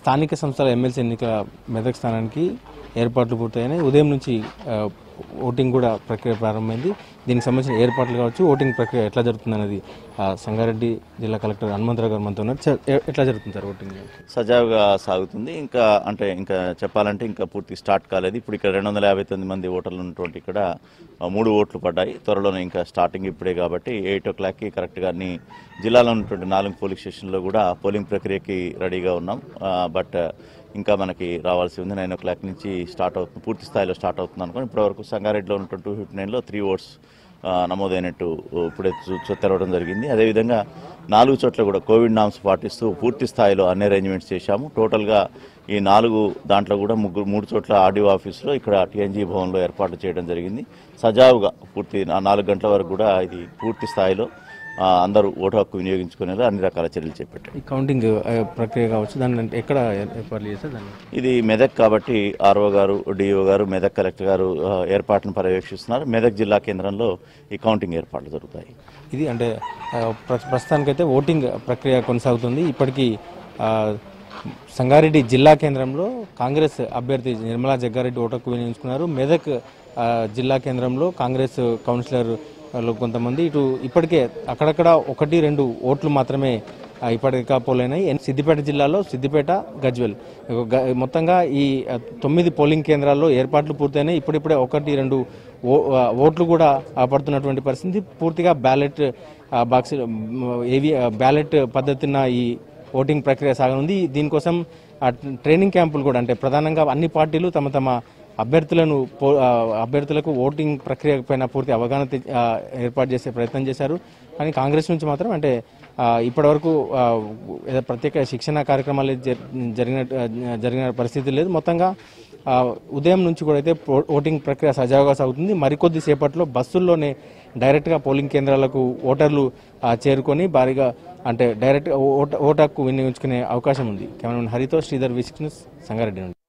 స్థానిక సంస్థల ఎమ్మెల్సీ ఎన్నికల మెదక్ స్థానానికి ఏర్పాట్లు పూర్తయినాయి ఉదయం నుంచి ఆ, ఓటింగ్ కూడా ప్రక్రియ ప్రారంభమైంది దీనికి సంబంధించిన ఏర్పాట్లు కావచ్చు ఓటింగ్ ప్రక్రియ ఎట్లా జరుగుతుంది అనేది ఆ, సంగారెడ్డి జిల్లా కలెక్టర్ హనుమంతరావు గారు మనతో ఉన్నారు సార్, ఎ- ఎట్లా జరుగుతుంది సార్ ఓటింగ్ సజావుగా సాగుతుంది ఇంకా అంటే ఇంకా చెప్పాలంటే ఇంకా పూర్తి స్టార్ట్ కాలేదు ఇప్పుడు ఇక్కడ రెండు వందల యాభై తొమ్మిది మంది ఓటర్లు ఉన్నటువంటి ఇక్కడ ఆ, మూడు ఓట్లు పడ్డాయి త్వరలోనే ఇంకా స్టార్టింగ్ ఇప్పుడే కాబట్టి ఎయిట్ ఓ క్లాక్కి కరెక్ట్గా అన్ని జిల్లాలో ఉన్నటువంటి నాలుగు పోలింగ్ స్టేషన్లో కూడా పోలింగ్ ప్రక్రియకి రెడీగా ఉన్నాం ఆ, బట్ ఇంకా మనకి రావాల్సి ఉంది నైన్ ఓ క్లాక్ నుంచి స్టార్ట్ అవుతుంది పూర్తి స్థాయిలో స్టార్ట్ అవుతుంది అనుకోని ఇప్పటివరకు సంగారెడ్డిలో ఉన్నటువంటి టూ ఫిఫ్టీ నైన్లో త్రీ ఓట్స్ ఆ, నమోదైనట్టు ఇప్పుడే చూ- చూ- తెరవడం జరిగింది అదేవిధంగా నాలుగు చోట్ల కూడా కోవిడ్ నామ్స్ పాటిస్తూ పూర్తి స్థాయిలో అన్ని అరేంజ్మెంట్స్ చేశాము టోటల్గా ఈ నాలుగు దాంట్లో కూడా ముగ్గురు మూడు చోట్ల ఆర్డీఓ ఆఫీస్లో ఇక్కడ టీఎన్జీ భవన్లో ఏర్పాట్లు చేయడం జరిగింది సజావుగా పూర్తి నా- నాలుగు గంటల వరకు కూడా ఇది పూర్తి స్థాయిలో ఆ, అందరూ ఓటు హక్కు వినియోగించుకునేలా అన్ని రకాల చర్యలు చేపట్టారు ఈ కౌంటింగ్ ఆ, ప్రక్రియ కావచ్చు దాన్ని అంటే ఎక్కడ ఏ- ఏర్పాట్లు చేస్తారు దాన్ని ఇది మెదక్ కాబట్టి ఆర్ఓ గారు డిఓ గారు మెదక్ కలెక్టర్ గారు ఆ, ఏర్పాట్లను పర్యవేక్షిస్తున్నారు మెదక్ జిల్లా కేంద్రంలో ఈ కౌంటింగ్ ఏర్పాట్లు జరుగుతాయి ఇది అంటే ఆ, ప్ర- ప్రస్తుతానికైతే ఓటింగ్ ప్రక్రియ కొనసాగుతుంది ఇప్పటికీ ఆ, సంగారెడ్డి జిల్లా కేంద్రంలో కాంగ్రెస్ అభ్యర్థి నిర్మలా జగ్గారెడ్డి ఓటకు వినియోగించుకున్నారు మెదక్ ఆ, జిల్లా కేంద్రంలో కాంగ్రెస్ కౌన్సిలర్ లో కొంతమంది ఇటు ఇప్పటికే అక్కడక్కడ ఒకటి రెండు ఓట్లు మాత్రమే ఆ, ఇప్పటికా పోలైనాయి ఎన్- సిద్దిపేట జిల్లాలో సిద్దిపేట గజ్వెల్ గ- మొత్తంగా ఈ ఆ, తొమ్మిది పోలింగ్ కేంద్రాల్లో ఏర్పాట్లు పూర్తయినాయి ఇప్పుడిప్పుడే ఒకటి రెండు ఓ- ఆ, ఓట్లు కూడా ఆ, పడుతున్నటువంటి పరిస్థితి పూర్తిగా బ్యాలెట్ ఆ, బాక్స్ మ్, ఏవి ఆ, బ్యాలెట్ పద్ధతిన ఈ ఓటింగ్ ప్రక్రియ సాగనుంది దీనికోసం ఆ, ట్రైనింగ్ క్యాంపులు కూడా అంటే ప్రధానంగా అన్ని పార్టీలు తమ తమ అభ్యర్థులను పో- ఆ, అభ్యర్థులకు ఓటింగ్ ప్రక్రియ పైన పూర్తి అవగాహన తె- ఆ, ఏర్పాటు చేసే ప్రయత్నం చేశారు కానీ కాంగ్రెస్ నుంచి మాత్రం అంటే ఆ, ఇప్పటివరకు ఆ, ఏదో ప్రత్యేక శిక్షణ కార్యక్రమాలు జ- జరిగిన జరిగిన పరిస్థితి లేదు మొత్తంగా ఆ, ఉదయం నుంచి కూడా అయితే పో- ఓటింగ్ ప్రక్రియ సజావుగా సాగుతుంది మరికొద్ది సేపట్లో బస్సుల్లోనే డైరెక్ట్గా పోలింగ్ కేంద్రాలకు ఓటర్లు ఆ, చేరుకొని భారీగా అంటే డైరెక్ట్ ఓట ఓటు హక్కు వినియోగించుకునే అవకాశం ఉంది కెమెరామెన్ హరితో శ్రీధర్ విసిక్స్ సంగారెడ్డి నుండి